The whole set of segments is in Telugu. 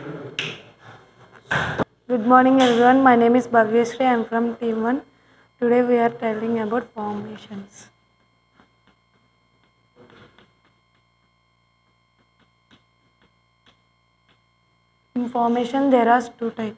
Good morning everyone. My name is Bhavyashree. I am from Team 1. Today we are telling about formations. In formation there are two types.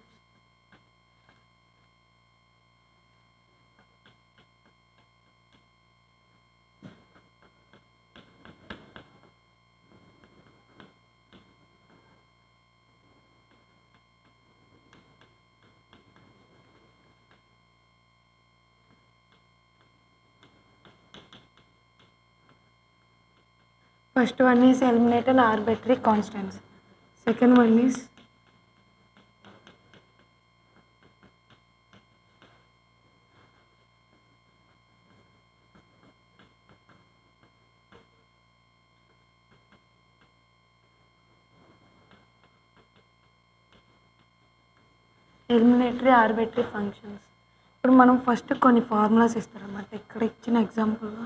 First one is eliminate an arbitrary constants. Second one is elimination arbitrary functions ఇప్పుడు మనం ఫస్ట్ కొన్ని ఫార్ములాస్ ఇస్తారన్నమాట ఇక్కడ ఇచ్చిన ఎగ్జాంపుల్లో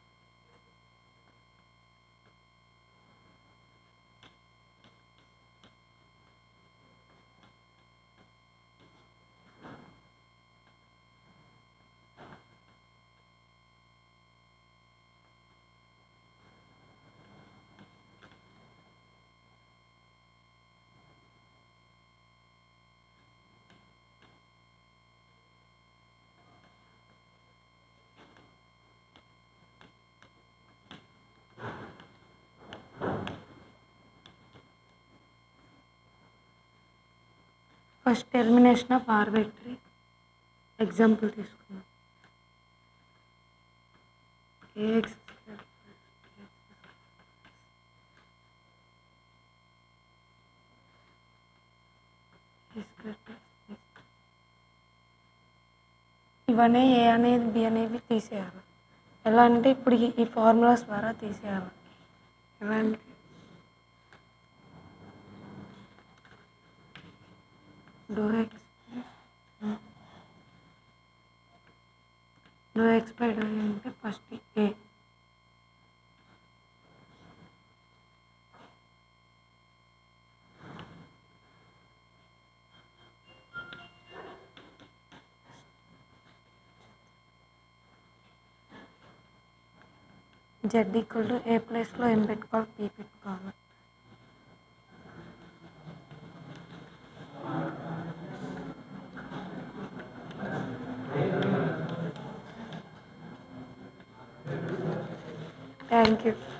first termination of arbitrary example తీసుకుందాం ఏఎక్స్ ఇవన్నీ ఏ అనేది బి అనేవి తీసేయాలి ఎలా అంటే ఇప్పుడు ఈ- ఈ ఫార్ములాస్ ద్వారా తీసేయాలి ఎలా అంటే do X do X by do అంటే first A Z equal to A ప్లేస్లో ఏం పెట్టుకోవాలి పీ పెట్టుకోవాలి థ్యాంక్ యూ